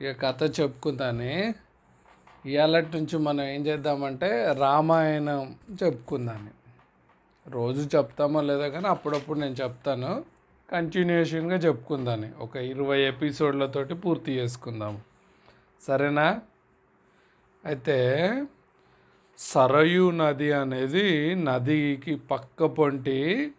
ఇక కథ చెప్పుకుందాని ఇవాళ నుంచి మనం ఏం చేద్దామంటే రామాయణం చెప్పుకుందాన్ని రోజు చెప్తామో లేదో కానీ అప్పుడప్పుడు నేను చెప్తాను కంటిన్యూషన్గా చెప్పుకుందాన్ని ఒక ఇరవై ఎపిసోడ్లతోటి పూర్తి చేసుకుందాం సరేనా అయితే సరయు నది అనేది నదికి పక్క పొంటి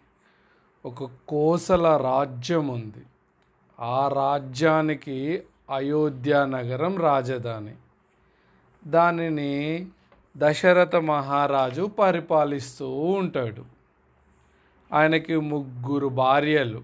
ఒక కోసల రాజ్యం ఉంది ఆ రాజ్యానికి అయోధ్య నగరం రాజధాని దానిని దశరథ మహారాజు పరిపాలిస్తూ ఉంటాడు ఆయనకి ముగ్గురు భార్యలు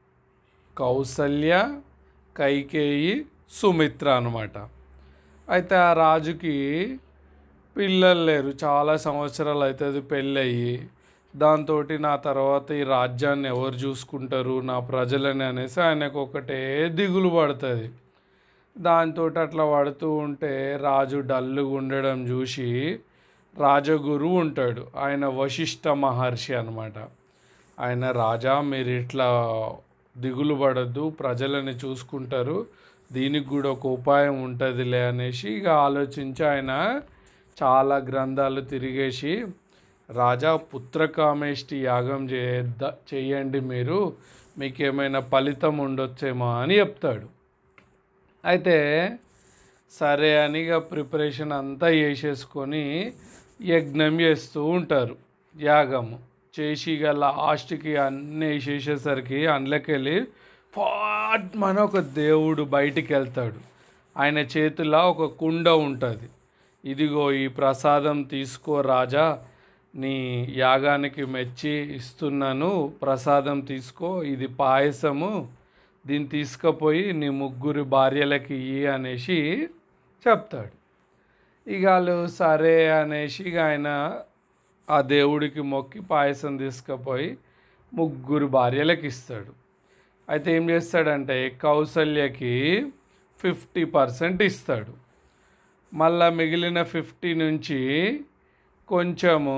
కౌసల్య కైకేయి సుమిత్ర అనమాట అయితే ఆ రాజుకి పిల్లలు లేరు చాలా సంవత్సరాలు అవుతుంది పెళ్ళయి దాంతో నా తర్వాత ఈ రాజ్యాన్ని ఎవరు చూసుకుంటారు నా ప్రజలని అనేసి ఆయనకు ఒకటే దిగులు పడుతుంది దాంతో అట్లా పడుతూ ఉంటే రాజు డల్లుగా ఉండడం చూసి రాజగురు ఉంటాడు ఆయన వశిష్ఠ మహర్షి అనమాట ఆయన రాజా మీరు ఇట్లా దిగులు పడద్దు ప్రజలని చూసుకుంటారు దీనికి కూడా ఒక ఉపాయం ఉంటుందిలే అనేసి ఇక ఆలోచించి ఆయన చాలా గ్రంథాలు తిరిగేసి రాజా పుత్రకామేష్టి యాగం చేద్ద చేయండి మీరు మీకు ఏమైనా ఫలితం ఉండొచ్చేమో అని చెప్తాడు అయితే సరే అని ఇక ప్రిపరేషన్ అంతా చేసేసుకొని యజ్ఞం చేస్తూ ఉంటారు యాగము చేసి ఇక లాస్ట్కి అన్నీ వేసేసేసరికి అందులోకెళ్ళి ఫాట్ మన ఒక దేవుడు బయటికి వెళ్తాడు ఆయన చేతిలో ఒక కుండ ఉంటుంది ఇదిగో ఈ ప్రసాదం తీసుకో రాజా నీ యాగానికి మెచ్చి ఇస్తున్నాను ప్రసాదం తీసుకో ఇది పాయసము దీన్ని తీసుకుపోయి నీ ముగ్గురు భార్యలకి ఇయ్యి అనేసి చెప్తాడు ఇక వాళ్ళు సరే అనేసి ఇక ఆయన ఆ దేవుడికి మొక్కి పాయసం తీసుకుపోయి ముగ్గురు భార్యలకు ఇస్తాడు అయితే ఏం చేస్తాడంటే కౌసల్యకి ఫిఫ్టీ పర్సెంట్ ఇస్తాడు మళ్ళా మిగిలిన ఫిఫ్టీ నుంచి కొంచెము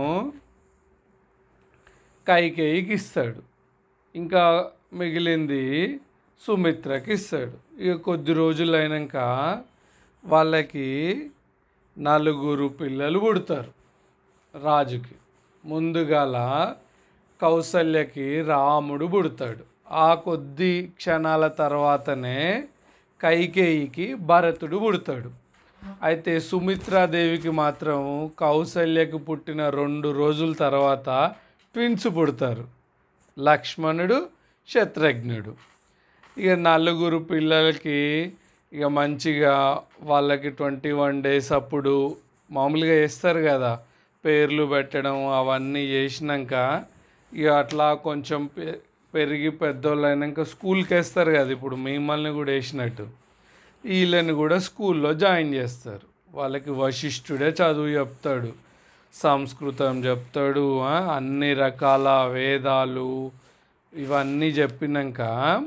కైకేయికి ఇస్తాడు ఇంకా మిగిలింది సుమిత్రకి ఇస్తాడు ఇక కొద్ది రోజులు అయినాక వాళ్ళకి నలుగురు పిల్లలు పుడతారు రాజుకి ముందుగాల కౌసల్యకి రాముడు పుడతాడు ఆ కొద్ది క్షణాల తర్వాతనే కైకేయికి భరతుడు పుడతాడు అయితే సుమిత్రాదేవికి మాత్రం కౌసల్యకి పుట్టిన రెండు రోజుల తర్వాత ట్విన్స్ పుడతారు లక్ష్మణుడు శత్రుఘ్నుడు ఇక నలుగురు పిల్లలకి ఇక మంచిగా వాళ్ళకి ట్వంటీ వన్ డేస్ అప్పుడు మామూలుగా వేస్తారు కదా పేర్లు పెట్టడం అవన్నీ చేసినాక ఇక అట్లా కొంచెం పె- పెరిగి పెద్దోళ్ళు అయినాక స్కూల్కి వేస్తారు కదా ఇప్పుడు మిమ్మల్ని కూడా వేసినట్టు వీళ్ళని కూడా స్కూల్లో జాయిన్ చేస్తారు వాళ్ళకి వశిష్ఠుడే చదువు చెప్తాడు సంస్కృతం చెప్తాడు ఆ, అన్ని రకాల వేదాలు ఇవన్నీ చెప్పినాక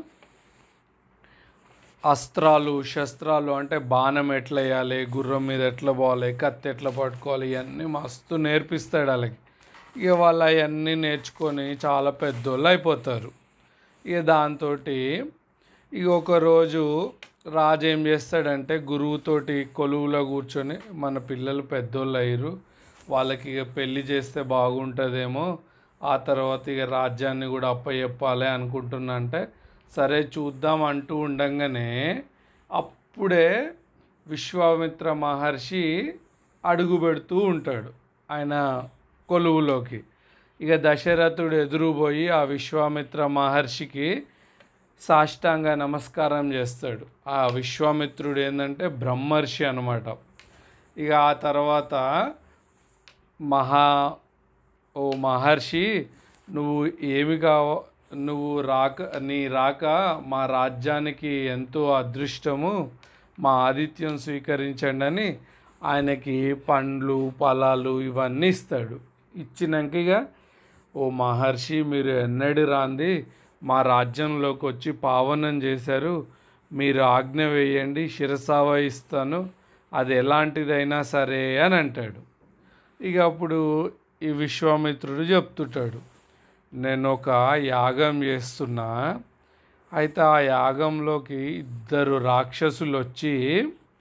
అస్త్రాలు శస్త్రాలు అంటే బాణం ఎట్లా వేయాలి గుర్రం మీద ఎట్లా పోవాలి కత్తి ఎట్లా పట్టుకోవాలి ఇవన్నీ మస్తు నేర్పిస్తాడు వాళ్ళకి ఇక వాళ్ళు అవన్నీ నేర్చుకొని చాలా పెద్దోళ్ళు అయిపోతారు ఇక దాంతో ఇక ఒకరోజు రాజు ఏం చేస్తాడంటే గురువుతోటి కొలువులో కూర్చొని మన పిల్లలు పెద్దోళ్ళు అయ్యారు వాళ్ళకి ఇక పెళ్లి చేస్తే బాగుంటుందేమో ఆ తర్వాత ఇక రాజ్యాన్ని కూడా అప్పచెప్పాలి అనుకుంటున్నా అంటే సరే చూద్దాం అంటూ ఉండంగానే అప్పుడే విశ్వామిత్ర మహర్షి అడుగు పెడుతూ ఉంటాడు ఆయన కొలువులోకి ఇక దశరథుడు ఎదురుపోయి ఆ విశ్వామిత్ర మహర్షికి సాష్టాంగ నమస్కారం చేస్తాడు ఆ విశ్వామిత్రుడు ఏంటంటే బ్రహ్మర్షి అనమాట ఇక ఆ తర్వాత మహా ఓ మహర్షి నువ్వు ఏమి కావ నువ్వు రాక నీ రాక మా రాజ్యానికి ఎంతో అదృష్టము మా ఆతిథ్యం స్వీకరించండి అని ఆయనకి పండ్లు ఫలాలు ఇవన్నీ ఇస్తాడు ఇచ్చినాక ఇక ఓ మహర్షి మీరు ఎన్నడి రాంది మా రాజ్యంలోకి వచ్చి పావనం చేశారు మీరు ఆజ్ఞ వేయండి శిరసావహిస్తాను అది ఎలాంటిదైనా సరే అని అంటాడు ఇక అప్పుడు ఈ విశ్వామిత్రుడు చెప్తుంటాడు నేను ఒక యాగం చేస్తున్నా అయితే ఆ యాగంలోకి ఇద్దరు రాక్షసులు వచ్చి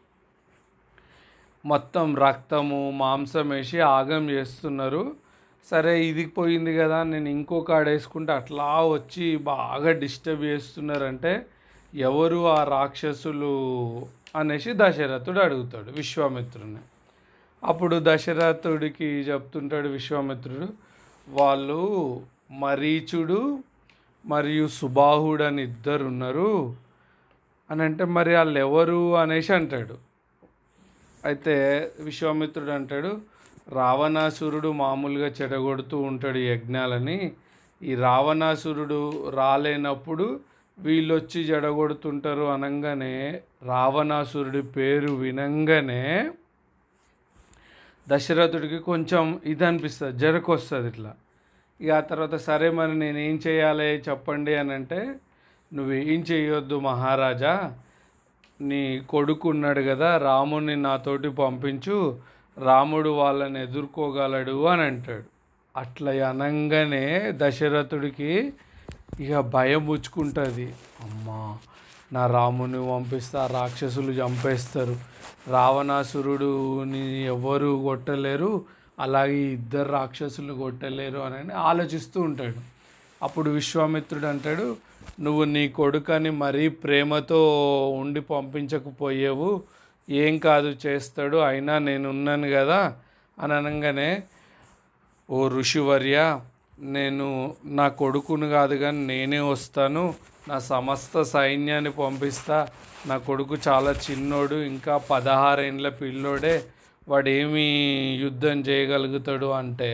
మొత్తం రక్తము మాంసం వేసి ఆగం చేస్తున్నారు సరే ఇది పోయింది కదా నేను ఇంకో కాడ వేసుకుంటే అట్లా వచ్చి బాగా డిస్టర్బ్ చేస్తున్నారంటే ఎవరు ఆ రాక్షసులు అనేసి దశరథుడు అడుగుతాడు విశ్వామిత్రుని అప్పుడు దశరథుడికి చెప్తుంటాడు విశ్వామిత్రుడు వాళ్ళు మరీచుడు మరియు సుబాహుడు అని ఇద్దరు ఉన్నారు అని అంటే మరి వాళ్ళు ఎవరు అనేసి అంటాడు అయితే విశ్వామిత్రుడు అంటాడు రావణాసురుడు మామూలుగా చెడగొడుతూ ఉంటాడు యజ్ఞాలని ఈ రావణాసురుడు రాలేనప్పుడు వీళ్ళు వచ్చి జడగొడుతుంటారు అనగానే రావణాసురుడి పేరు వినంగానే దశరథుడికి కొంచెం ఇది అనిపిస్తుంది జరకొస్తుంది ఇట్లా ఇక ఆ తర్వాత సరే మరి నేను ఏం చేయాలి చెప్పండి అని అంటే నువ్వేం చేయొద్దు మహారాజా నీ కొడుకు ఉన్నాడు కదా రాముడిని నాతోటి పంపించు రాముడు వాళ్ళని ఎదుర్కోగలడు అని అంటాడు అట్లా అనగానే దశరథుడికి ఇక భయం పుచ్చుకుంటుంది అమ్మా నా రాముని పంపిస్తే ఆ రాక్షసులు చంపేస్తారు రావణాసురుడుని ఎవరు కొట్టలేరు అలాగే ఈ ఇద్దరు రాక్షసులు కొట్టలేరు అని ఆలోచిస్తూ ఉంటాడు అప్పుడు విశ్వామిత్రుడు అంటాడు నువ్వు నీ కొడుకని మరీ ప్రేమతో ఉండి పంపించకపోయేవు ఏం కాదు చేస్తాడు అయినా నేను ఉన్నాను కదా అని అనగానే ఓ ఋషివర్య నేను నా కొడుకును కాదు కానీ నేనే వస్తాను నా సమస్త సైన్యాన్ని పంపిస్తా నా కొడుకు చాలా చిన్నోడు ఇంకా పదహారేండ్ల పిల్లోడే వాడు ఏమి యుద్ధం చేయగలుగుతాడు అంటే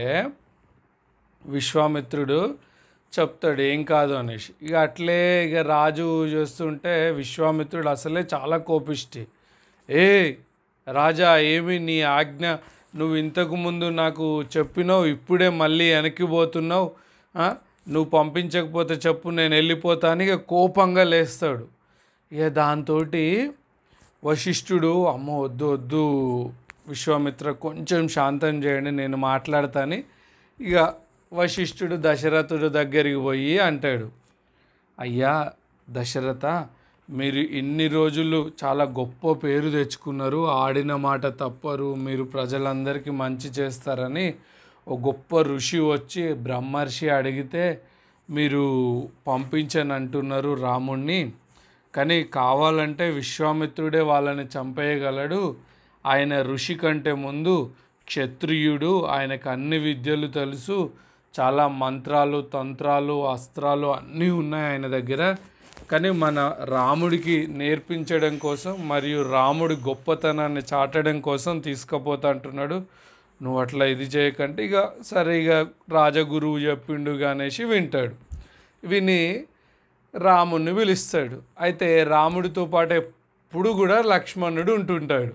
విశ్వామిత్రుడు చెప్తాడు ఏం కాదు అనేసి ఇక అట్లే ఇక రాజు చేస్తుంటే విశ్వామిత్రుడు అసలే చాలా కోపిష్టి ఏ రాజా ఏమి నీ ఆజ్ఞ నువ్వు ఇంతకు ముందు నాకు చెప్పినావు ఇప్పుడే మళ్ళీ వెనక్కి పోతున్నావు ఆ? నువ్వు పంపించకపోతే చెప్పు నేను వెళ్ళిపోతా అని ఇక కోపంగా లేస్తాడు ఇక దాంతో వశిష్ఠుడు అమ్మ వద్దు వద్దు విశ్వామిత్ర కొంచెం శాంతం చేయండి నేను మాట్లాడతాని ఇక వశిష్ఠుడు దశరథుడు దగ్గరికి పోయి అంటాడు అయ్యా దశరథ మీరు ఇన్ని రోజులు చాలా గొప్ప పేరు తెచ్చుకున్నారు ఆడిన మాట తప్పరు మీరు ప్రజలందరికీ మంచి చేస్తారని ఒక గొప్ప ఋషి వచ్చి బ్రహ్మర్షి అడిగితే మీరు పంపించని అంటున్నారు రాముణ్ణి కానీ కావాలంటే విశ్వామిత్రుడే వాళ్ళని చంపేయగలడు ఆయన ఋషి కంటే ముందు క్షత్రియుడు ఆయనకు అన్ని విద్యలు తెలుసు చాలా మంత్రాలు తంత్రాలు అస్త్రాలు అన్నీ ఉన్నాయి ఆయన దగ్గర కానీ మన రాముడికి నేర్పించడం కోసం మరియు రాముడి గొప్పతనాన్ని చాటడం కోసం తీసుకుపోతా అంటున్నాడు నువ్వు అట్లా ఇది చేయకంటే ఇక సరే ఇక రాజగురువు చెప్పిండు అనేసి వింటాడు విని రాముడిని పిలుస్తాడు అయితే రాముడితో పాటు ఎప్పుడు కూడా లక్ష్మణుడు ఉంటుంటాడు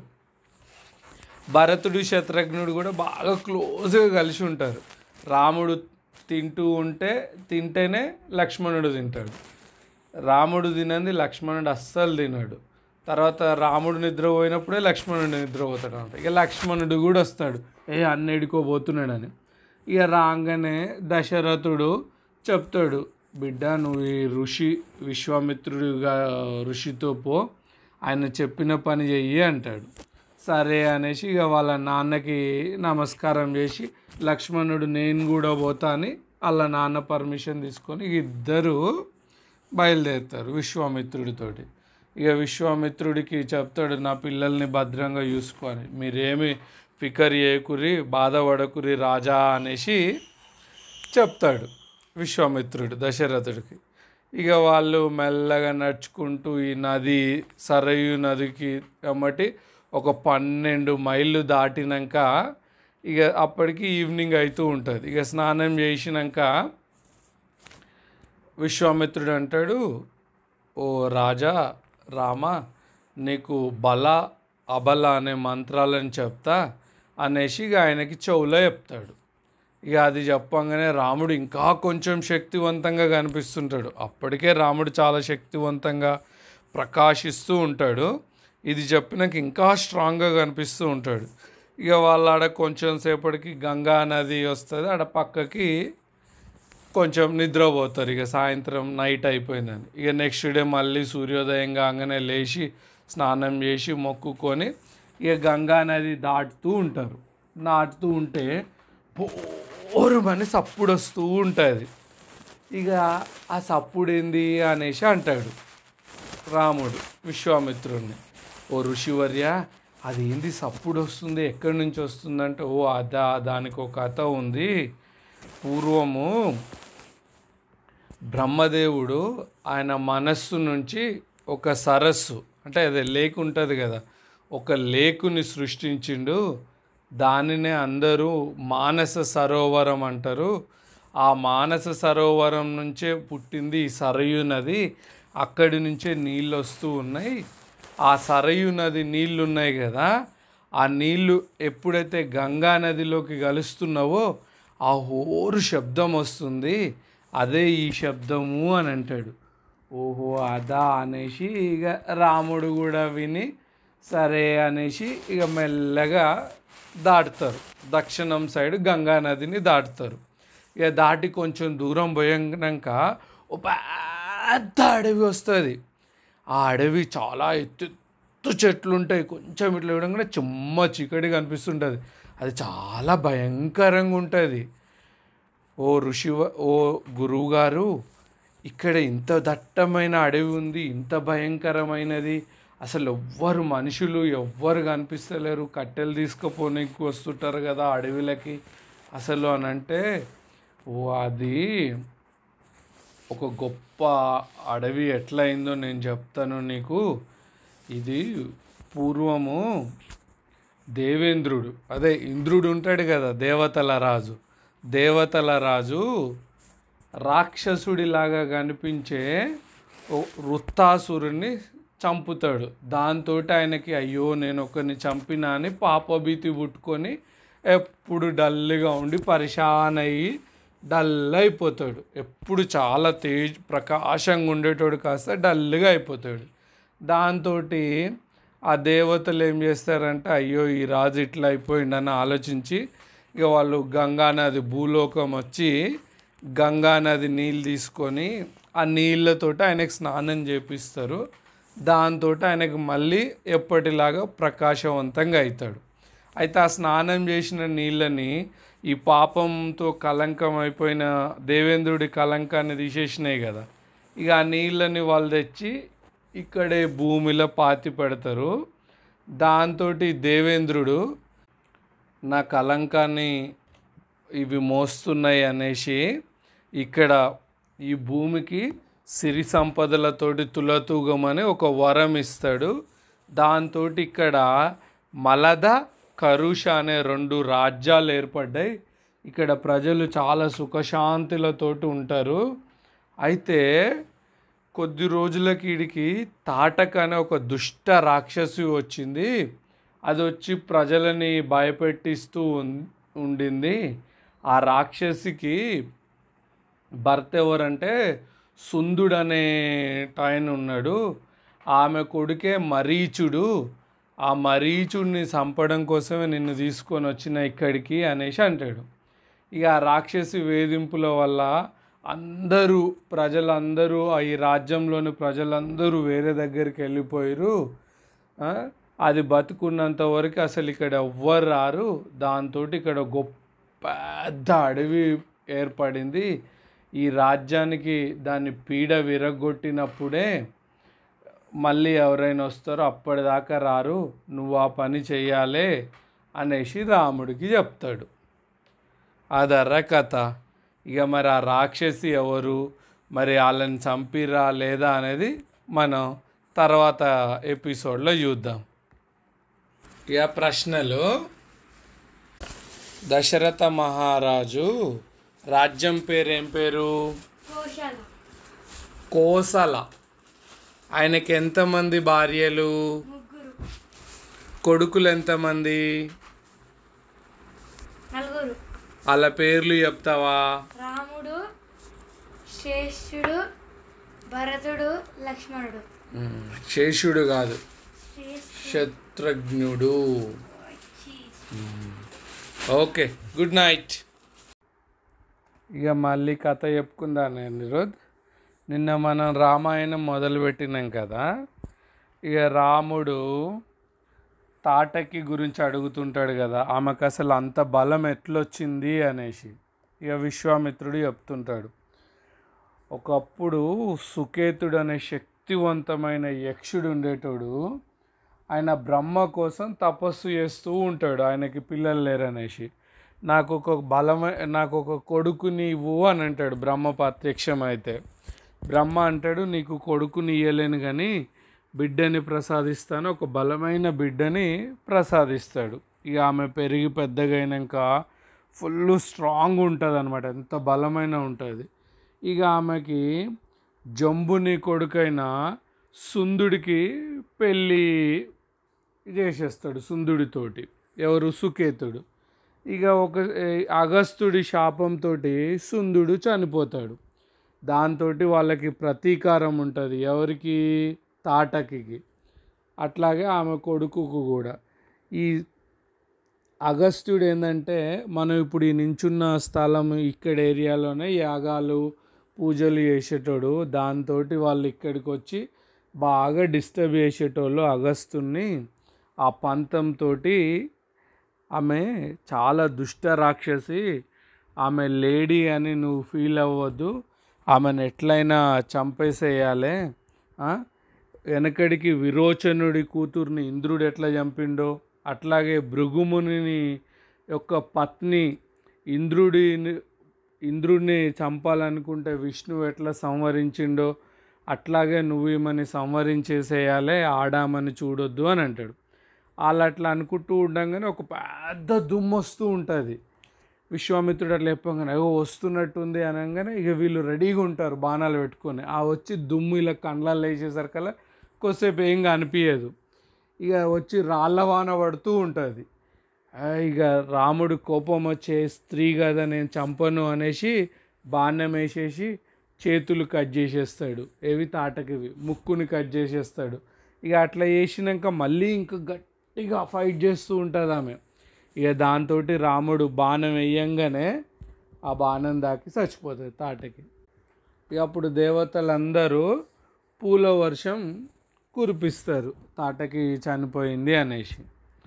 భరతుడు శత్రుఘ్నుడు కూడా బాగా క్లోజ్గా కలిసి ఉంటారు రాముడు తింటూ ఉంటే తింటేనే లక్ష్మణుడు తింటాడు రాముడు తినంది లక్ష్మణుడు అస్సలు తినడు తర్వాత రాముడు నిద్రపోయినప్పుడే లక్ష్మణుడు నిద్రపోతాడు అనమాట ఇక లక్ష్మణుడు కూడా వస్తాడు ఏ అన్నెడుకోబోతున్నాడని ఇక రాగానే దశరథుడు చెప్తాడు బిడ్డ నువ్వు ఈ ఋషి విశ్వామిత్రుడిగా ఋషితో పో ఆయన చెప్పిన పని చెయ్యి అంటాడు సరే అనేసి ఇక వాళ్ళ నాన్నకి నమస్కారం చేసి లక్ష్మణుడు నేను కూడా పోతా అని వాళ్ళ నాన్న పర్మిషన్ తీసుకొని ఇద్దరు బయలుదేరుతారు విశ్వామిత్రుడితోటి ఇక విశ్వామిత్రుడికి చెప్తాడు నా పిల్లల్ని భద్రంగా చూసుకొని మీరేమి ఫికర్ చేయకురి బాధపడకురి రాజా అనేసి చెప్తాడు విశ్వామిత్రుడు దశరథుడికి ఇక వాళ్ళు మెల్లగా నడుచుకుంటూ ఈ నది సరయు నదికి ఎమ్మటి ఒక పన్నెండు మైళ్ళు దాటినాక ఇక అప్పటికి ఈవినింగ్ అవుతూ ఉంటుంది ఇక స్నానం చేసినాక విశ్వామిత్రుడు అంటాడు ఓ రాజా రామ నీకు బల అబల అనే మంత్రాలను చెప్తా అనేసి ఇక ఆయనకి చెవులో చెప్తాడు ఇక అది చెప్పంగానే రాముడు ఇంకా కొంచెం శక్తివంతంగా కనిపిస్తుంటాడు అప్పటికే రాముడు చాలా శక్తివంతంగా ప్రకాశిస్తూ ఉంటాడు ఇది చెప్పినాక ఇంకా స్ట్రాంగ్గా కనిపిస్తూ ఉంటాడు ఇక వాళ్ళ ఆడ కొంచెం సేపటికి గంగా నది వస్తుంది ఆడ పక్కకి కొంచెం నిద్రపోతారు ఇక సాయంత్రం నైట్ అయిపోయిందని ఇక నెక్స్ట్ డే మళ్ళీ సూర్యోదయం కాగానే లేచి స్నానం చేసి మొక్కుకొని ఇక గంగా నది దాటుతూ ఉంటారు దాటుతూ ఉంటే పోరుమని సప్పుడు వస్తూ ఉంటుంది ఇక ఆ సప్పుడు ఏంది అనేసి అంటాడు రాముడు విశ్వామిత్రుడిని ఓ ఋషివర్య అది ఏంది సప్పుడు వస్తుంది ఎక్కడి నుంచి వస్తుందంటే ఓ అదా దానికి ఒక కథ ఉంది పూర్వము బ్రహ్మదేవుడు ఆయన మనస్సు నుంచి ఒక సరస్సు అంటే అదే లేక్ ఉంటుంది కదా ఒక లేకుని సృష్టించిండు దానినే అందరూ మానస సరోవరం అంటారు ఆ మానస సరోవరం నుంచే పుట్టింది ఈ సరయు నది అక్కడి నుంచే నీళ్ళు వస్తూ ఉన్నాయి ఆ సరయు నది నీళ్ళు ఉన్నాయి కదా ఆ నీళ్ళు ఎప్పుడైతే గంగా నదిలోకి కలుస్తున్నావో ఆ హోరు శబ్దం వస్తుంది అదే ఈ శబ్దము అని అంటాడు ఓహో అదా అనేసి ఇక రాముడు కూడా విని సరే అనేసి ఇక మెల్లగా దాటుతారు దక్షిణం సైడ్ గంగా నదిని దాటుతారు ఇక దాటి కొంచెం దూరం పోయాక ఓ పెద్ద అడవి వస్తుంది ఆ అడవి చాలా ఎత్తు ఎత్తు చెట్లు ఉంటాయి కొంచెం ఇట్లా ఇవ్వడం చిమ్మ చీకటి కనిపిస్తుంటుంది అది చాలా భయంకరంగా ఉంటుంది ఓ ఋషి ఓ గురువుగారు ఇక్కడ ఇంత దట్టమైన అడవి ఉంది ఇంత భయంకరమైనది అసలు ఎవ్వరు మనుషులు ఎవ్వరు కనిపిస్తలేరు కట్టెలు తీసుకుపోనీకి వస్తుంటారు కదా అడవిలకి అసలు అని అంటే ఓ అది ఒక గొప్ప అడవి ఎట్లా అయిందో నేను చెప్తాను నీకు ఇది పూర్వము దేవేంద్రుడు అదే ఇంద్రుడు ఉంటాడు కదా దేవతల రాజు దేవతల రాజు రాక్షసుడిలాగా కనిపించే ఓ వృత్తాసురుని చంపుతాడు దాంతో ఆయనకి అయ్యో నేను ఒకరిని చంపినా అని పాపభీతి పుట్టుకొని ఎప్పుడు డల్గా ఉండి పరిశాన్ అయ్యి డల్ అయిపోతాడు ఎప్పుడు చాలా తేజ్ ప్రకాశంగా ఉండేటోడు కాస్త డల్గా అయిపోతాడు దాంతో ఆ దేవతలు ఏం చేస్తారంటే అయ్యో ఈ రాజు ఇట్లా అయిపోయిండని ఆలోచించి ఇక వాళ్ళు గంగానది భూలోకం వచ్చి గంగానది నీళ్ళు తీసుకొని ఆ నీళ్ళతోటి ఆయనకు స్నానం చేపిస్తారు దాంతో ఆయనకు మళ్ళీ ఎప్పటిలాగా ప్రకాశవంతంగా అవుతాడు అయితే ఆ స్నానం చేసిన నీళ్ళని ఈ పాపంతో కలంకం అయిపోయిన దేవేంద్రుడి కలంకాన్ని తీసేసినాయి కదా ఇక ఆ నీళ్ళని వాళ్ళు తెచ్చి ఇక్కడే భూమిలో పాతి పెడతారు దాంతో దేవేంద్రుడు నా కలంకాన్ని ఇవి మోస్తున్నాయి అనేసి ఇక్కడ ఈ భూమికి సిరి సంపదలతోటి తులతూగమని ఒక వరం ఇస్తాడు దాంతో ఇక్కడ మలద కరుష అనే రెండు రాజ్యాలు ఏర్పడ్డాయి ఇక్కడ ప్రజలు చాలా సుఖశాంతులతోటి ఉంటారు అయితే కొద్ది రోజులకి వీడికి తాటక అనే ఒక దుష్ట రాక్షసి వచ్చింది అది వచ్చి ప్రజలని భయపెట్టిస్తూ ఉన్- ఉండింది ఆ రాక్షసికి భర్త ఎవరంటే సుందుడు అనే ఆయన ఉన్నాడు ఆమె కొడుకే మరీచుడు ఆ మరీచుడిని చంపడం కోసమే నిన్ను తీసుకొని వచ్చిన ఇక్కడికి అనేసి అంటాడు ఇక ఆ రాక్షసి వేధింపుల వల్ల అందరూ ప్రజలందరూ ఆ ఈ రాజ్యంలోని ప్రజలందరూ వేరే దగ్గరికి వెళ్ళిపోయారు ఆ, అది బతుకున్నంత వరకు అసలు ఇక్కడ ఎవ్వరు రారు దాంతో ఇక్కడ గొప్ప పెద్ద అడవి ఏర్పడింది ఈ రాజ్యానికి దాని పీడ విరగొట్టినప్పుడే మళ్ళీ ఎవరైనా వస్తారో అప్పటిదాకా రారు నువ్వు ఆ పని చెయ్యాలే అనేసి రాముడికి చెప్తాడు అదర్ర కథ ఇక మరి ఆ రాక్షసి ఎవరు మరి వాళ్ళని చంపిరా లేదా అనేది మనం తర్వాత ఎపిసోడ్లో చూద్దాం ఇక ప్రశ్నలు దశరథ మహారాజు రాజ్యం పేరు ఏం పేరు కోశాల కోసల ఆయనకి ఎంతమంది భార్యలు ముగ్గురు కొడుకులు ఎంతమంది నలుగురు వాళ్ళ పేర్లు చెప్తావా రాముడు శేషుడు భరతుడు లక్ష్మణుడు ఉమ్, శేషుడు కాదు శేష్- శత్రుఘ్నుడు ఛీ. ఓకే గుడ్ నైట్ ఇక మళ్ళీ కథ చెప్పుకుందా నేను ఈరోజు నిన్న మనం రామాయణం మొదలుపెట్టినాం కదా ఇక రాముడు తాటకి గురించి అడుగుతుంటాడు కదా ఆమెకు అసలు అంత బలం ఎట్లొచ్చింది అనేసి ఇక విశ్వామిత్రుడు చెప్తుంటాడు ఒకప్పుడు సుకేతుడు అనే శక్తివంతమైన యక్షుడు ఉండేటోడు ఆయన బ్రహ్మ కోసం తపస్సు చేస్తూ ఉంటాడు ఆయనకి పిల్లలు లేరనేసి నాకు ఒక బలమైన నాకు ఒక కొడుకుని ఇవ్వు అని అంటాడు బ్రహ్మ ప్రత్యక్షం అయితే బ్రహ్మ అంటాడు నీకు కొడుకుని ఇయ్యలేను కానీ బిడ్డని ప్రసాదిస్తాను ఒక బలమైన బిడ్డని ప్రసాదిస్తాడు ఇక ఆమె పెరిగి పెద్దగా అయినాక ఫుల్ స్ట్రాంగ్ ఉంటుంది అనమాట ఎంత బలమైన ఉంటుంది ఇక ఆమెకి జంబుని కొడుకైన సుందుడికి పెళ్ళి చేసేస్తాడు సుందుడితోటి ఎవరు సుకేతుడు ఇక ఒక ఏ, అగస్త్యుడి శాపంతో సుందుడు చనిపోతాడు దాంతో వాళ్ళకి ప్రతీకారం ఉంటుంది ఎవరికి తాటకి అట్లాగే ఆమె కొడుకుకు కూడా ఈ అగస్త్యుడు ఏంటంటే మనం ఇప్పుడు ఈ నించున్న స్థలం ఇక్కడ ఏరియాలోనే యాగాలు పూజలు చేసేటోడు దాంతో వాళ్ళు ఇక్కడికి వచ్చి బాగా డిస్టర్బ్ చేసేటోళ్ళు అగస్తుని ఆ పంతంతో ఆమె చాలా దుష్ట రాక్షసి ఆమె లేడీ అని నువ్వు ఫీల్ అవ్వద్దు ఆమెను ఎట్లయినా చంపేసేయాలి ఆ? వెనకడికి విరోచనుడి కూతుర్ని ఇంద్రుడు ఎట్లా చంపిండో అట్లాగే భృగుముని యొక్క పత్ని ఇంద్రుడిని ఇంద్రుడిని చంపాలనుకుంటే విష్ణువు ఎట్లా సంవరించిండో అట్లాగే నువ్వు ఈమెని సంవరించేసేయాలి ఆడామని చూడొద్దు అని అంటాడు వాళ్ళు అట్లా అనుకుంటూ ఉండగానే ఒక పెద్ద దుమ్ము వస్తూ ఉంటుంది విశ్వామిత్రుడు అట్లా చెప్పగానే అయ్యో వస్తున్నట్టుంది అనగానే ఇక వీళ్ళు రెడీగా ఉంటారు బాణాలు పెట్టుకొని ఆ వచ్చి దుమ్ము ఇలా కండ్లలో వేసేసరికల్లా కొద్దిసేపు ఏం అనిపించదు ఇక వచ్చి రాళ్ళ వాన పడుతూ ఉంటుంది ఆ, ఇక రాముడు కోపం వచ్చే స్త్రీ కదా నేను చంపను అనేసి బాణం వేసేసి చేతులు కట్ చేసేస్తాడు ఏవి తాటకివి ముక్కుని కట్ చేసేస్తాడు ఇక అట్లా చేసినాక మళ్ళీ ఇంకా గట్టిగా ఫైట్ చేస్తూ ఉంటుంది ఆమె ఇక దాంతో రాముడు బాణం వేయంగానే ఆ బాణం దాకి చచ్చిపోతుంది తాటకి ఇక అప్పుడు దేవతలందరూ పూల వర్షం కురిపిస్తారు తాటకి చనిపోయింది అనేసి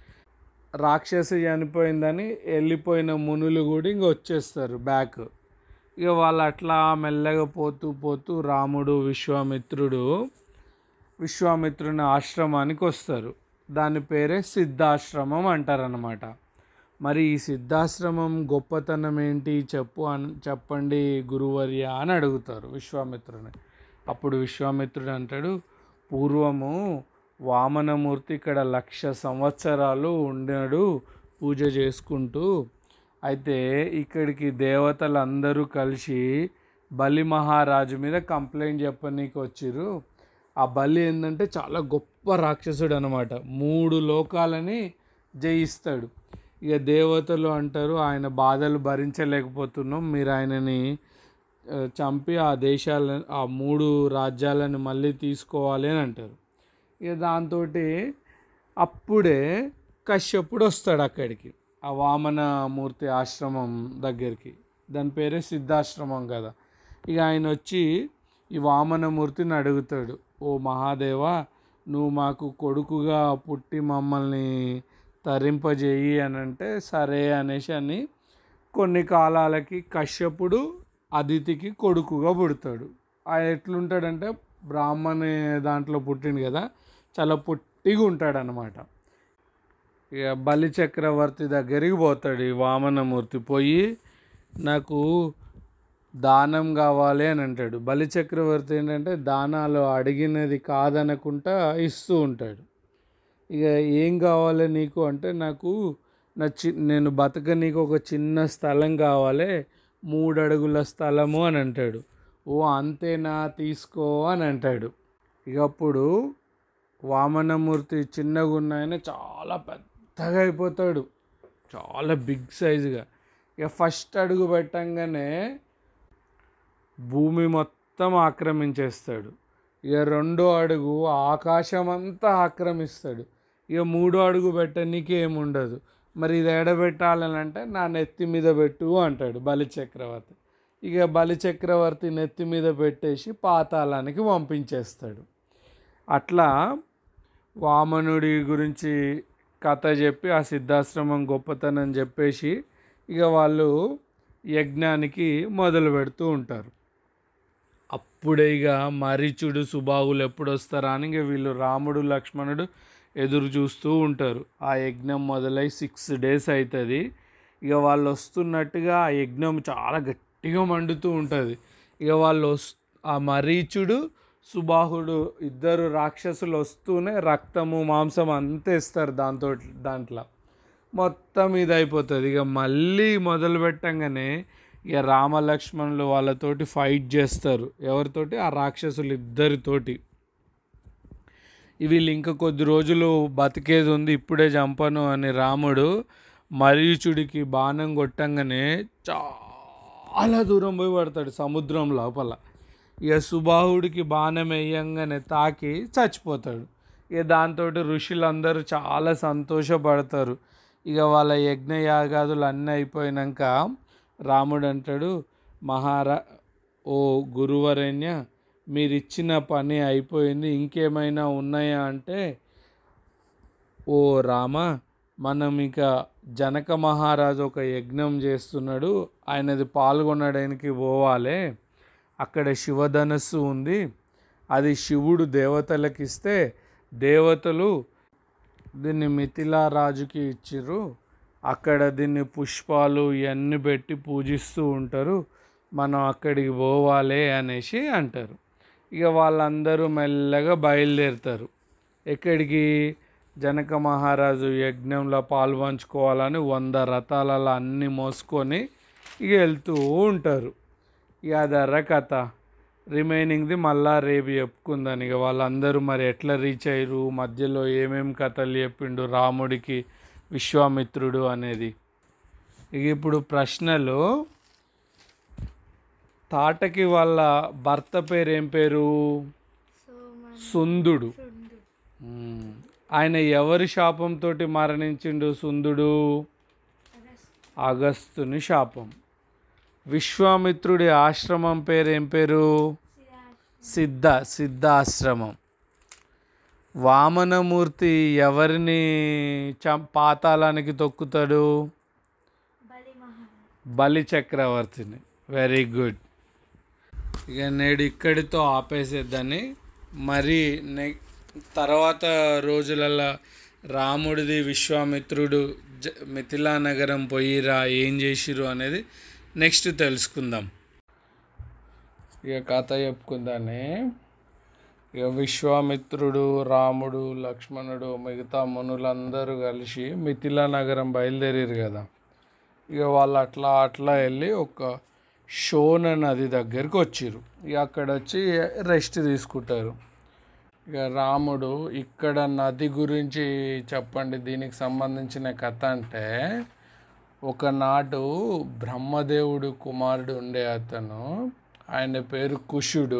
రాక్షసి చనిపోయిందని వెళ్ళిపోయిన మునులు కూడా ఇంక వచ్చేస్తారు బ్యాక్ ఇక వాళ్ళు అట్లా మెల్లగా పోతూ పోతూ రాముడు విశ్వామిత్రుడు విశ్వామిత్రుని ఆశ్రమానికి వస్తారు దాని పేరే సిద్ధాశ్రమం అంటారనమాట మరి ఈ సిద్ధాశ్రమం గొప్పతనం ఏంటి చెప్పు అని చెప్పండి గురువర్య అని అడుగుతారు విశ్వామిత్రుని అప్పుడు విశ్వామిత్రుడు అంటాడు పూర్వము వామనమూర్తి ఇక్కడ లక్ష సంవత్సరాలు ఉన్నాడు పూజ చేసుకుంటూ అయితే ఇక్కడికి దేవతలందరూ కలిసి బలి మహారాజు మీద కంప్లైంట్ చెప్పనీకి వచ్చిర్రు ఆ బలి ఏంటంటే చాలా గొప్ప రాక్షసుడు అనమాట మూడు లోకాలని జయిస్తాడు ఇక దేవతలు అంటారు ఆయన బాధలు భరించలేకపోతున్నాం మీరు ఆయనని ఆ, చంపి ఆ దేశాలను ఆ మూడు రాజ్యాలను మళ్ళీ తీసుకోవాలి అని అంటారు ఇక దాంతో అప్పుడే కశ్యపుడు వస్తాడు అక్కడికి ఆ వామనమూర్తి ఆశ్రమం దగ్గరికి దాని పేరే సిద్ధాశ్రమం కదా ఇక ఆయన వచ్చి ఈ వామనమూర్తిని అడుగుతాడు ఓ మహాదేవా నువ్వు మాకు కొడుకుగా పుట్టి మమ్మల్ని తరింపజేయి అని అంటే సరే అనేసి అని కొన్ని కాలాలకి కశ్యపుడు అదితికి కొడుకుగా పుడతాడు ఆయన ఎట్లుంటాడంటే బ్రాహ్మణ దాంట్లో పుట్టిండు కదా చాలా పొట్టిగా ఉంటాడు అనమాట ఇక బలి చక్రవర్తి దగ్గరికి పోతాడు ఈ వామనమూర్తి పోయి నాకు దానం కావాలి అని అంటాడు బలి చక్రవర్తి ఏంటంటే దానాలు అడిగినది కాదనకుండా ఇస్తూ ఉంటాడు ఇక ఏం కావాలి నీకు అంటే నాకు నా చి నేను బతక నీకు ఒక చిన్న స్థలం కావాలి మూడు అడుగుల స్థలము అని అంటాడు ఓ అంతేనా తీసుకో అని అంటాడు ఇక అప్పుడు వామనమూర్తి చిన్నగా ఉన్న ఆయన చాలా పెద్దగా అయిపోతాడు చాలా బిగ్ సైజుగా ఇక ఫస్ట్ అడుగు పెట్టంగానే భూమి మొత్తం ఆక్రమించేస్తాడు ఇక రెండో అడుగు ఆకాశం అంతా ఆక్రమిస్తాడు ఇక మూడో అడుగు పెట్టనీకి ఏముండదు మరి ఇది ఎడబెట్టాలని అంటే నా నెత్తి మీద పెట్టు అంటాడు బలి చక్రవర్తి ఇక బలి చక్రవర్తి నెత్తి మీద పెట్టేసి పాతాళానికి పంపించేస్తాడు అట్లా వామనుడి గురించి కథ చెప్పి ఆ సిద్ధాశ్రమం గొప్పతనం చెప్పేసి ఇక వాళ్ళు యజ్ఞానికి మొదలు పెడుతూ ఉంటారు అప్పుడే ఇక మరీచుడు సుబాహులు ఎప్పుడు వస్తారా అని ఇక వీళ్ళు రాముడు లక్ష్మణుడు ఎదురు చూస్తూ ఉంటారు ఆ యజ్ఞం మొదలై సిక్స్ డేస్ అవుతుంది ఇక వాళ్ళు వస్తున్నట్టుగా ఆ యజ్ఞం చాలా గట్టిగా మండుతూ ఉంటుంది ఇక వాళ్ళు వస్ ఆ మరీచుడు సుబాహుడు ఇద్దరు రాక్షసులు వస్తూనే రక్తము మాంసం అంతా ఇస్తారు దాంతో దాంట్లో మొత్తం ఇది అయిపోతుంది ఇక మళ్ళీ మొదలు పెట్టంగానే ఇక రామలక్ష్మణులు వాళ్ళతోటి ఫైట్ చేస్తారు ఎవరితోటి ఆ రాక్షసులు ఇద్దరితోటి వీళ్ళు ఇంకా కొద్ది రోజులు బతికేది ఉంది ఇప్పుడే చంపను అని రాముడు మరీచుడికి బాణం కొట్టంగానే చాలా దూరం పోయి పడతాడు సముద్రం లోపల ఇక సుబాహుడికి బాణం వేయంగానే తాకి చచ్చిపోతాడు ఇక దాంతో ఋషులందరూ చాలా సంతోషపడతారు ఇక వాళ్ళ యజ్ఞయాగాదులు అన్నీ అయిపోయినాక రాముడు అంటాడు మహారా ఓ గురువరేణ్య మీరు ఇచ్చిన పని అయిపోయింది ఇంకేమైనా ఉన్నాయా అంటే ఓ రామ మనం ఇక జనక మహారాజు ఒక యజ్ఞం చేస్తున్నాడు ఆయనది పాల్గొనడానికి పోవాలి అక్కడ శివధనస్సు ఉంది అది శివుడు దేవతలకు ఇస్తే దేవతలు దీన్ని మిథిలా రాజుకి ఇచ్చిర్రు అక్కడ దీన్ని పుష్పాలు ఇవన్నీ పెట్టి పూజిస్తూ ఉంటారు మనం అక్కడికి పోవాలి అనేసి అంటారు ఇక వాళ్ళందరూ మెల్లగా బయలుదేరుతారు ఎక్కడికి జనక మహారాజు యజ్ఞంలో పాల్పంచుకోవాలని వంద రథాలలో అన్నీ మోసుకొని ఇక వెళ్తూ ఉంటారు ఇక అదర్ర కథ రిమైనింగ్ది మళ్ళా రేపు చెప్పుకుందాను ఇక వాళ్ళందరూ మరి ఎట్లా రీచ్ అయ్యారు మధ్యలో ఏమేం కథలు చెప్పిండు రాముడికి విశ్వామిత్రుడు అనేది ఇక ఇప్పుడు ప్రశ్నలు తాటకి వాళ్ళ భర్త పేరు ఏం పేరు సోమన్ సుందుడు సుండు మ్మ్. ఆయన ఎవరి శాపంతో మరణించిండు సుందుడు అగస్తుని శాపం విశ్వామిత్రుడి ఆశ్రమం పేరు ఏం పేరు సిద్ధ సిద్ధాశ్రమం వామనమూర్తి ఎవరిని చం పాతాళానికి తొక్కుతాడు బలి మహారాజ్ బలి చక్రవర్తిని వెరీ గుడ్ ఇక నేడు ఇక్కడితో ఆపేసేద్దని మరి నె తర్వాత రోజులలో రాముడిది విశ్వామిత్రుడు జ మిథిలా నగరం పోయిరా ఏం చేసిరు అనేది నెక్స్ట్ తెలుసుకుందాం ఇక కథ చెప్పుకుందానే ఇక విశ్వామిత్రుడు రాముడు లక్ష్మణుడు మిగతా మునులందరూ కలిసి మిథిలా నగరం బయలుదేరారు కదా ఇక వాళ్ళు అట్లా అట్లా వెళ్ళి ఒక షోన నది దగ్గరికి వచ్చిర్రు ఇక అక్కడ వచ్చి రెస్ట్ తీసుకుంటారు ఇక రాముడు ఇక్కడ నది గురించి చెప్పండి దీనికి సంబంధించిన కథ అంటే ఒకనాడు బ్రహ్మదేవుడు కుమారుడు ఉండే అతను ఆయన పేరు కుషుడు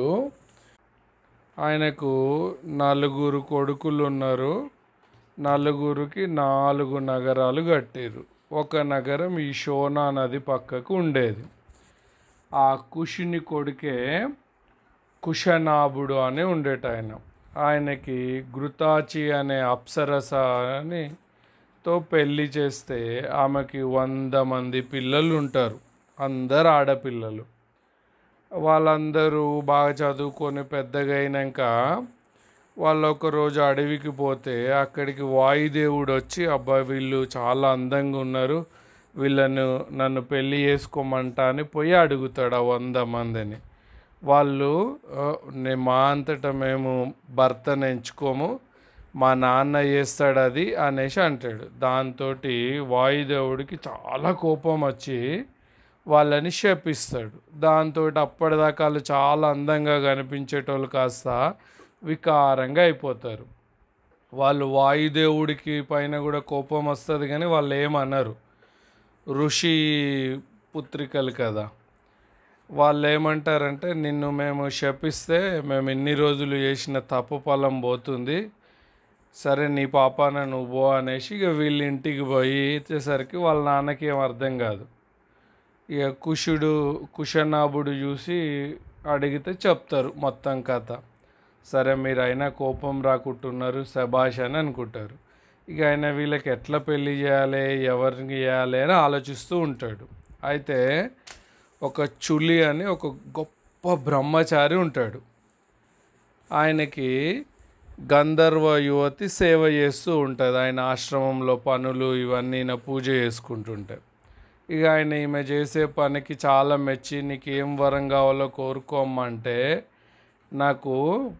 ఆయనకు నలుగురు కొడుకులు ఉన్నారు నలుగురికి నాలుగు నగరాలు కట్టారు ఒక నగరం ఈ షోనా నది పక్కకు ఉండేది ఆ కుషుని కొడుకే కుషనాభుడు అని ఉండేట ఆయన ఆయనకి ఘృతాచి అనే అప్సరస అని తో పెళ్లి చేస్తే ఆమెకి వంద మంది పిల్లలు ఉంటారు అందరు ఆడపిల్లలు వాళ్ళందరూ బాగా చదువుకొని పెద్దగా అయినాక వాళ్ళు ఒక రోజు అడవికి పోతే అక్కడికి వాయుదేవుడు వచ్చి అబ్బా వీళ్ళు చాలా అందంగా ఉన్నారు వీళ్ళను నన్ను పెళ్లి చేసుకోమంటా అని పోయి అడుగుతాడు ఆ వంద మందిని వాళ్ళు "ఆ, నే- మా అంతటా మేము భర్తను ఎంచుకోము మా నాన్న చేస్తాడు అది అనేసి అంటాడు దాంతో వాయుదేవుడికి చాలా కోపం వచ్చి వాళ్ళని శపిస్తాడు దాంతో అప్పటిదాకా వాళ్ళు చాలా అందంగా కనిపించేటోళ్ళు కాస్త వికారంగా అయిపోతారు వాళ్ళు వాయుదేవుడికి పైన కూడా కోపం వస్తుంది కానీ వాళ్ళు ఏమన్నారు ఋషి పుత్రికలు కదా వాళ్ళు ఏమంటారంటే నిన్ను మేము శపిస్తే మేము ఎన్ని రోజులు చేసిన తప్పు ఫలం పోతుంది సరే నీ పాపాన నువ్వు పో అనేసి ఇక వీళ్ళ ఇంటికి పోయి వచ్చేసరికి వాళ్ళ నాన్నకి ఏం అర్థం కాదు ఇక కుషుడు కుషనాభుడు చూసి అడిగితే చెప్తారు మొత్తం కథ సరే మీరు అయినా కోపం రాకుంటున్నారు శబాష్ అని అనుకుంటారు ఇక ఆయన వీళ్ళకి ఎట్లా పెళ్లి చేయాలి ఎవరిని చేయాలి అని ఆలోచిస్తూ ఉంటాడు అయితే ఒక చులి అని ఒక గొప్ప బ్రహ్మచారి ఉంటాడు ఆయనకి గంధర్వ యువతి సేవ చేస్తూ ఉంటుంది ఆయన ఆశ్రమంలో పనులు ఇవన్నీ ఈయన పూజ చేసుకుంటుంటాయి ఇక ఆయన ఈమె చేసే పనికి చాలా మెచ్చి నీకు ఏం వరం కావాలో కోరుకోమంటే నాకు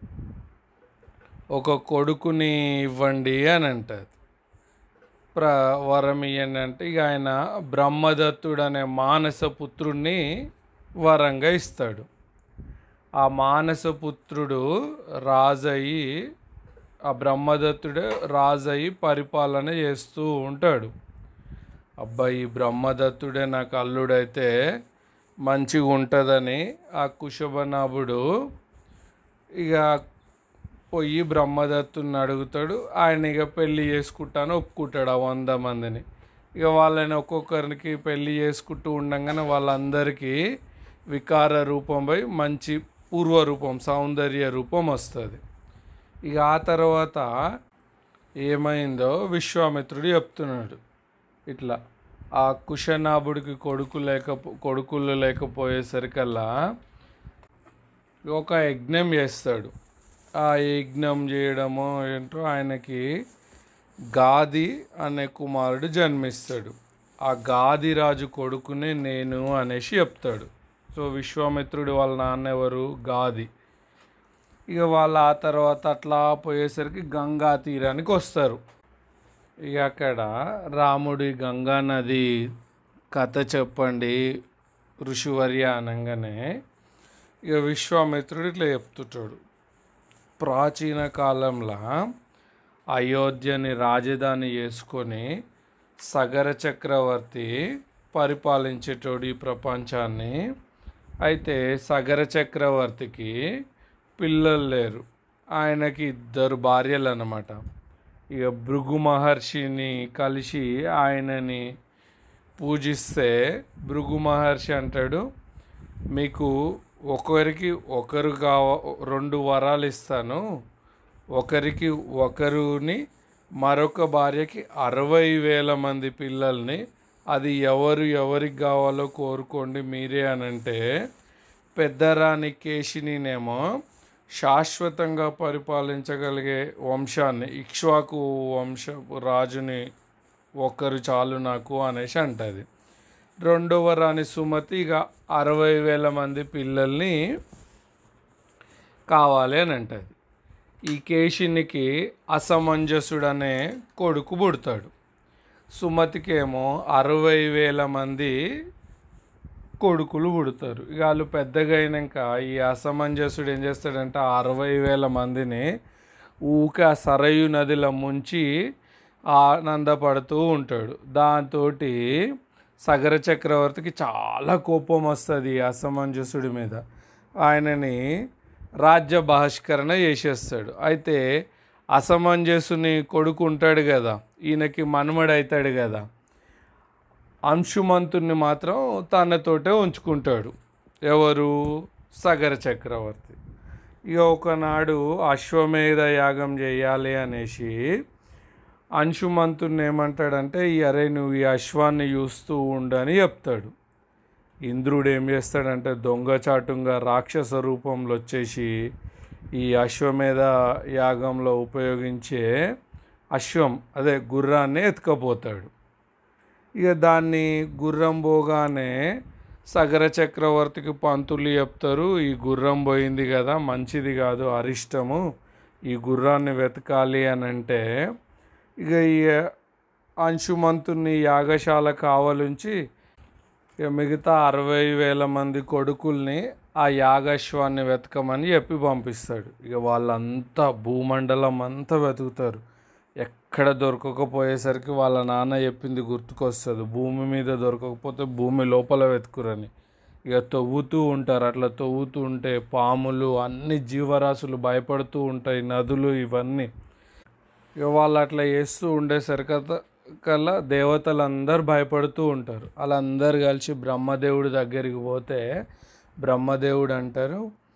ఒక కొడుకుని ఇవ్వండి అని అంటది ప్ర వరం ఇవ్వండి అంటే ఇక ఆయన బ్రహ్మదత్తుడు అనే మానస పుత్రుడిని వరంగా ఇస్తాడు ఆ మానస పుత్రుడు రాజయ్యి ఆ బ్రహ్మదత్తుడే రాజయ్యి పరిపాలన చేస్తూ ఉంటాడు అబ్బాయి బ్రహ్మదత్తుడే నాకు అల్లుడైతే మంచిగా ఉంటుందని ఆ కుశభనాభుడు ఇక పోయి బ్రహ్మదత్తుని అడుగుతాడు ఆయన ఇక పెళ్ళి చేసుకుంటాను ఒప్పుకుంటాడు ఆ వంద మందిని ఇక వాళ్ళని ఒక్కొక్కరికి పెళ్ళి చేసుకుంటూ ఉండగానే వాళ్ళందరికీ వికార రూపంపై మంచి పూర్వ రూపం సౌందర్య రూపం వస్తుంది ఇక ఆ తర్వాత ఏమైందో విశ్వామిత్రుడు చెప్తున్నాడు ఇట్లా ఆ కుశనాభుడికి కొడుకు లేకపో కొడుకులు లేకపోయేసరికల్లా ఒక యజ్ఞం చేస్తాడు ఆ యజ్ఞం చేయడము ఏంటో ఆయనకి గాది అనే కుమారుడు జన్మిస్తాడు ఆ గాది రాజు కొడుకునే నేను అనేసి చెప్తాడు సో విశ్వామిత్రుడు వాళ్ళ నాన్న ఎవరు గాది ఇక వాళ్ళు ఆ తర్వాత అట్లా పోయేసరికి గంగా తీరానికి వస్తారు ఇక అక్కడ రాముడి గంగా నది కథ చెప్పండి ఋషివర్య అనగానే ఇక విశ్వామిత్రుడు ఇట్లా చెప్తుంటాడు ప్రాచీన కాలంలో అయోధ్యని రాజధాని చేసుకొని సగర చక్రవర్తి పరిపాలించేటోడు ఈ ప్రపంచాన్ని అయితే సగర చక్రవర్తికి పిల్లలు లేరు ఆయనకి ఇద్దరు భార్యలు అన్నమాట ఇక భృగు మహర్షిని కలిసి ఆయనని పూజిస్తే భృగు మహర్షి అంటాడు మీకు ఒకరికి ఒకరు కావ రెండు వరాలు ఇస్తాను ఒకరికి ఒకరుని మరొక భార్యకి అరవై వేల మంది పిల్లల్ని అది ఎవరు ఎవరికి కావాలో కోరుకోండి మీరే అని అంటే పెద్దరాణి కేశినినేమో శాశ్వతంగా పరిపాలించగలిగే వంశాన్ని ఇక్ష్వాకు వంశపు రాజుని ఒక్కరు చాలు నాకు అనేసి అంటది రెండవ రాణి సుమతి ఇక అరవై వేల మంది పిల్లల్ని కావాలి అని అంటది ఈ కేశినికి అసమంజసుడు అనే కొడుకు పుడతాడు సుమతికేమో అరవై వేల మంది కొడుకులు పుడతారు ఇక వాళ్ళు పెద్దగా అయినాక ఈ అసమంజసుడు ఏం చేస్తాడంటే ఆ అరవై వేల మందిని ఊకే ఆ సరయు నదిలో ముంచి ఆనందపడుతూ ఉంటాడు దాంతో సగర చక్రవర్తికి చాలా కోపం వస్తుంది ఈ అసమంజసుడి మీద ఆయనని రాజ్య బహిష్కరణ చేసేస్తాడు అయితే అసమంజసుని కొడుకు ఉంటాడు కదా ఈయనకి మనుమడు అవుతాడు కదా అంశుమంతుణ్ణి మాత్రం తనతోటే ఉంచుకుంటాడు ఎవరు సగర చక్రవర్తి ఇక ఒకనాడు అశ్వమేధ యాగం చేయాలి అనేసి అంశుమంతుణ్ణి ఏమంటాడంటే ఈ అరే నువ్వు ఈ అశ్వాన్ని చూస్తూ ఉండని చెప్తాడు ఇంద్రుడు ఏం చేస్తాడంటే దొంగచాటుగా రాక్షస రూపంలో వచ్చేసి ఈ అశ్వమేధ యాగంలో ఉపయోగించే అశ్వం అదే గుర్రాన్ని ఎత్తుకపోతాడు ఇక దాన్ని గుర్రం పోగానే సగర చక్రవర్తికి పంతులు చెప్తారు ఈ గుర్రం పోయింది కదా మంచిది కాదు అరిష్టము ఈ గుర్రాన్ని వెతకాలి అని అంటే ఇక ఈ అంశుమంతుని యాగశాల కావలుంచి ఇక మిగతా అరవై వేల మంది కొడుకుల్ని ఆ యాగశ్వాన్ని వెతకమని చెప్పి పంపిస్తాడు ఇక వాళ్ళంతా భూమండలం అంతా వెతుకుతారు ఎక్కడ దొరకకపోయేసరికి వాళ్ళ నాన్న చెప్పింది గుర్తుకొస్తుంది భూమి మీద దొరకకపోతే భూమి లోపల వెతుకురని ఇక తవ్వుతూ ఉంటారు అట్లా తవ్వుతూ ఉంటే పాములు అన్ని జీవరాశులు భయపడుతూ ఉంటాయి నదులు ఇవన్నీ ఇక వాళ్ళు అట్లా చేస్తూ ఉండేసరికి కల్లా దేవతలందరూ భయపడుతూ ఉంటారు వాళ్ళందరూ కలిసి బ్రహ్మదేవుడి దగ్గరికి పోతే బ్రహ్మదేవుడు అంటారు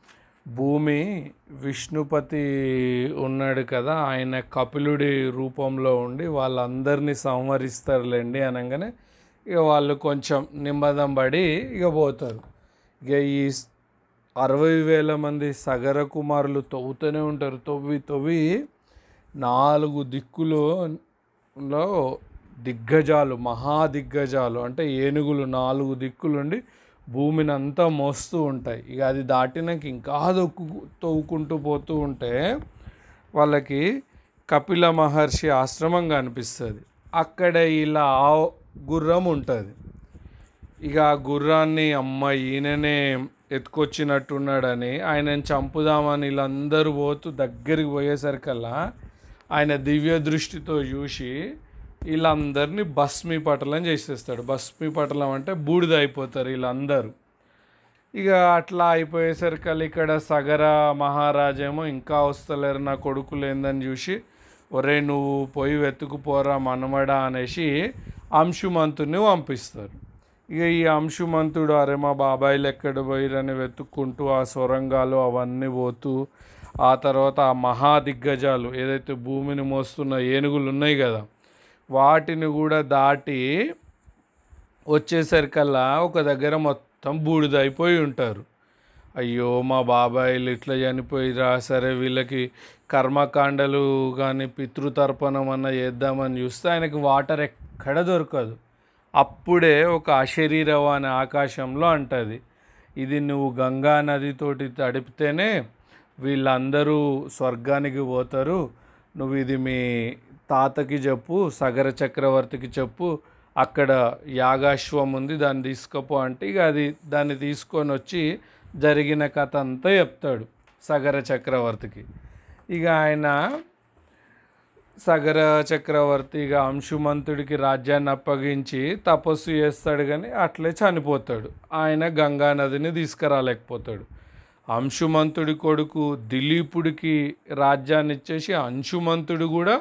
భూమి విష్ణుపతి ఉన్నాడు కదా ఆయన కపిలుడి రూపంలో ఉండి వాళ్ళందరినీ సంహరిస్తారులేండి అనగానే ఇక వాళ్ళు కొంచెం నిమ్మదం పడి ఇక పోతారు ఇక ఈ అరవై వేల మంది సగర కుమారులు తవ్వుతూనే ఉంటారు తవ్వి తవ్వి నాలుగు దిక్కులలో దిగ్గజాలు మహా దిగ్గజాలు అంటే ఏనుగులు నాలుగు దిక్కులుండి భూమిని అంతా మోస్తూ ఉంటాయి ఇక అది దాటినాక ఇంకా దొక్కు తవ్వుకుంటూ పోతూ ఉంటే వాళ్ళకి కపిల మహర్షి ఆశ్రమం కనిపిస్తుంది అక్కడ ఇలా ఆ- గుర్రం ఉంటుంది ఇక ఆ గుర్రాన్ని అమ్మ ఈయననే ఎత్తుకొచ్చినట్టున్నాడని ఆయనని చంపుదామని వీళ్ళందరూ పోతూ దగ్గరికి పోయేసరికల్లా ఆయన దివ్య దృష్టితో చూసి వీళ్ళందరినీ భస్మీపటలం చేసేస్తాడు భస్మీపటలం అంటే బూడిద అయిపోతారు వీళ్ళందరూ ఇక అట్లా అయిపోయేసరికి ఇక్కడ సగర మహారాజేమో ఇంకా వస్తలేరు నా కొడుకులు ఏందని చూసి ఒరే నువ్వు పోయి వెతుకుపోరా మనమడా అనేసి అంశుమంతుని పంపిస్తారు ఇక ఈ అంశుమంతుడు అరే మా బాబాయిలు ఎక్కడ పోయిరని వెతుక్కుంటూ ఆ సొరంగాలు అవన్నీ పోతూ ఆ తర్వాత ఆ మహా దిగ్గజాలు ఏదైతే భూమిని మోస్తున్న ఏనుగులు ఉన్నాయి కదా వాటిని కూడా దాటి వచ్చేసరికల్లా ఒక దగ్గర మొత్తం బూడిదైపోయి ఉంటారు అయ్యో మా బాబాయిలు ఇట్లా చనిపోయిరా సరే వీళ్ళకి కర్మకాండలు కానీ పితృతర్పణం అన్న చేద్దామని చూస్తే ఆయనకి వాటర్ ఎక్కడ దొరకదు అప్పుడే ఒక అశరీరవ అనే ఆకాశంలో అంటది ఇది నువ్వు గంగా నదితోటి తడిపితేనే వీళ్ళందరూ స్వర్గానికి పోతారు నువ్వు ఇది మీ తాతకి చెప్పు సగర చక్రవర్తికి చెప్పు అక్కడ యాగాశ్వం ఉంది దాన్ని తీసుకపో అంటే ఇక అది దాన్ని తీసుకొని వచ్చి జరిగిన కథ అంతా చెప్తాడు సగర చక్రవర్తికి ఇక ఆయన సగర చక్రవర్తి ఇక అంశుమంతుడికి రాజ్యాన్ని అప్పగించి తపస్సు చేస్తాడు కానీ అట్లే చనిపోతాడు ఆయన గంగా నదిని తీసుకురాలేకపోతాడు అంశుమంతుడి కొడుకు దిలీపుడికి రాజ్యాన్ని ఇచ్చేసి అంశుమంతుడు కూడా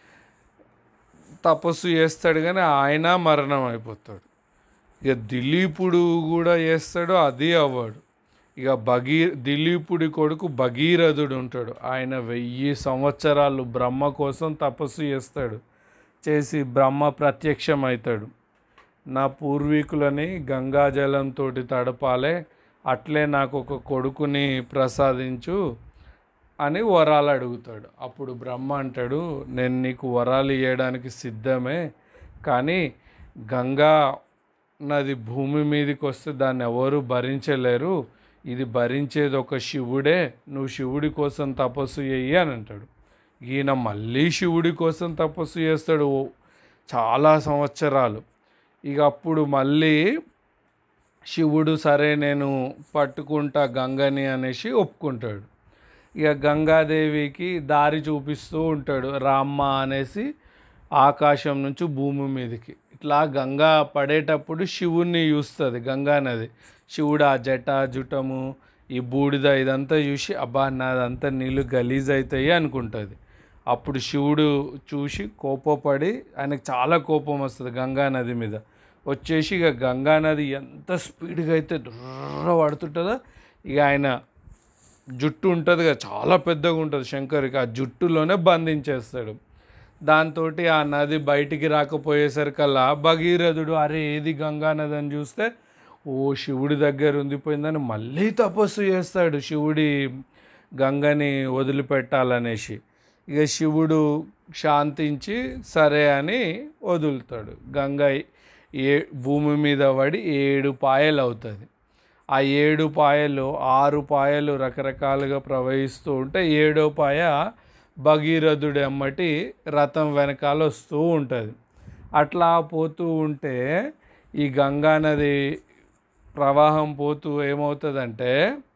తపస్సు చేస్తాడు కానీ ఆయన మరణం అయిపోతాడు ఇక దిలీపుడు కూడా చేస్తాడు అది అవ్వడు ఇక భగీ దిలీపుడి కొడుకు భగీరథుడు ఉంటాడు ఆయన వెయ్యి సంవత్సరాలు బ్రహ్మ కోసం తపస్సు చేస్తాడు చేసి బ్రహ్మ ప్రత్యక్షం అవుతాడు నా పూర్వీకులని గంగాజలంతో తడపాలే అట్లే నాకు ఒక కొడుకుని ప్రసాదించు అని వరాలు అడుగుతాడు అప్పుడు బ్రహ్మ అంటాడు నేను నీకు వరాలు ఇవ్వడానికి సిద్ధమే కానీ గంగా నది భూమి మీదకి వస్తే దాన్ని ఎవరు భరించలేరు ఇది భరించేది ఒక శివుడే నువ్వు శివుడి కోసం తపస్సు చెయ్యి అని అంటాడు ఈయన మళ్ళీ శివుడి కోసం తపస్సు చేస్తాడు ఓ చాలా సంవత్సరాలు ఇక అప్పుడు మళ్ళీ శివుడు సరే నేను పట్టుకుంటా గంగని అనేసి ఒప్పుకుంటాడు ఇక గంగాదేవికి దారి చూపిస్తూ ఉంటాడు రామ్మ అనేసి ఆకాశం నుంచి భూమి మీదకి ఇట్లా గంగా పడేటప్పుడు శివుణ్ణి చూస్తుంది గంగా నది శివుడు ఆ జట జుటము ఈ బూడిద ఇదంతా చూసి అబ్బా నాదంతా నీళ్ళు గలీజ్ అవుతాయి అనుకుంటుంది అప్పుడు శివుడు చూసి కోపపడి ఆయనకు చాలా కోపం వస్తుంది గంగా నది మీద వచ్చేసి ఇక గంగా నది ఎంత స్పీడ్గా అయితే దుర్ర పడుతుంటుందో ఇక ఆయన జుట్టు ఉంటుంది కదా చాలా పెద్దగా ఉంటుంది శంకర్కి ఆ జుట్టులోనే బంధించేస్తాడు దాంతో ఆ నది బయటికి రాకపోయేసరికల్లా భగీరథుడు అరే ఏది గంగా నది అని చూస్తే ఓ శివుడి దగ్గర ఉండిపోయిందని మళ్ళీ తపస్సు చేస్తాడు శివుడి గంగని వదిలిపెట్టాలనేసి ఇక శివుడు శాంతించి సరే అని వదులుతాడు గంగ ఏ భూమి మీద పడి ఏడు పాయలు అవుతుంది ఆ ఏడు పాయలు ఆరు పాయలు రకరకాలుగా ప్రవహిస్తూ ఉంటే ఏడో పాయ భగీరథుడి అమ్మటి రథం వెనకాల వస్తూ ఉంటుంది అట్లా పోతూ ఉంటే ఈ గంగా నది ప్రవాహం పోతూ ఏమవుతుందంటే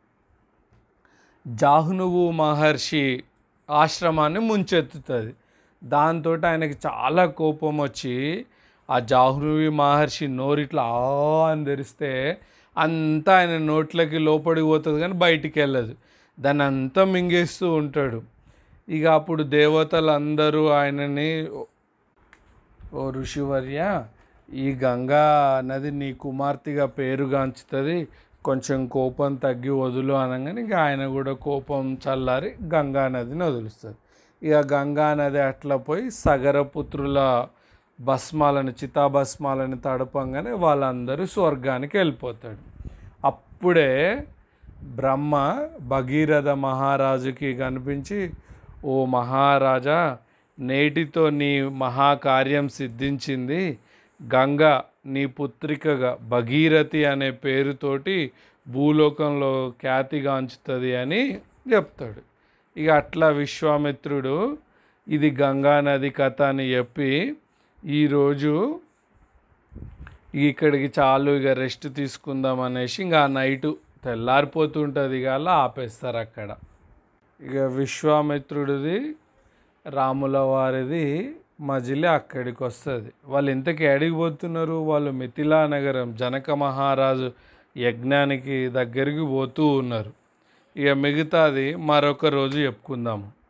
జాహ్నువు మహర్షి ఆశ్రమాన్ని ముంచెత్తుతుంది దాంతో ఆయనకి చాలా కోపం వచ్చి ఆ జాహ్నువి మహర్షి నోరిట్లా ఆ అని తెరిస్తే అంతా ఆయన నోట్లకి లోపలికి పోతుంది కానీ బయటికి వెళ్ళదు దాన్ని అంతా మింగేస్తూ ఉంటాడు ఇక అప్పుడు దేవతలు అందరూ ఆయనని ఓ ఋషివర్య ఈ గంగా నది నీ కుమార్తెగా పేరుగాంచుతుంది కొంచెం కోపం తగ్గి వదులు అనగానే ఇక ఆయన కూడా కోపం చల్లారి గంగా నదిని వదులుస్తుంది ఇక గంగా నది అట్లా పోయి సగరపుత్రుల భస్మాలను చితాభస్మాలను తడపంగానే వాళ్ళందరూ స్వర్గానికి వెళ్ళిపోతాడు అప్పుడే బ్రహ్మ భగీరథ మహారాజుకి కనిపించి ఓ మహారాజా నేటితో నీ మహాకార్యం సిద్ధించింది గంగ నీ పుత్రికగా భగీరథి అనే పేరుతోటి భూలోకంలో ఖ్యాతిగాంచుతుంది అని చెప్తాడు ఇక అట్లా విశ్వామిత్రుడు ఇది గంగా నది కథ అని చెప్పి ఈరోజు ఇక్కడికి చాలు ఇక రెస్ట్ తీసుకుందాం అనేసి ఇంకా ఆ నైటు తెల్లారిపోతుంటుంది ఇక అలా ఆపేస్తారు అక్కడ ఇక విశ్వామిత్రుడిది రాముల వారిది మజిలీ అక్కడికి వస్తుంది వాళ్ళు ఇంతకీ అడిగిపోతున్నారు వాళ్ళు మిథిలా నగరం జనక మహారాజు యజ్ఞానికి దగ్గరికి పోతూ ఉన్నారు ఇక మిగతాది మరొక రోజు చెప్పుకుందాము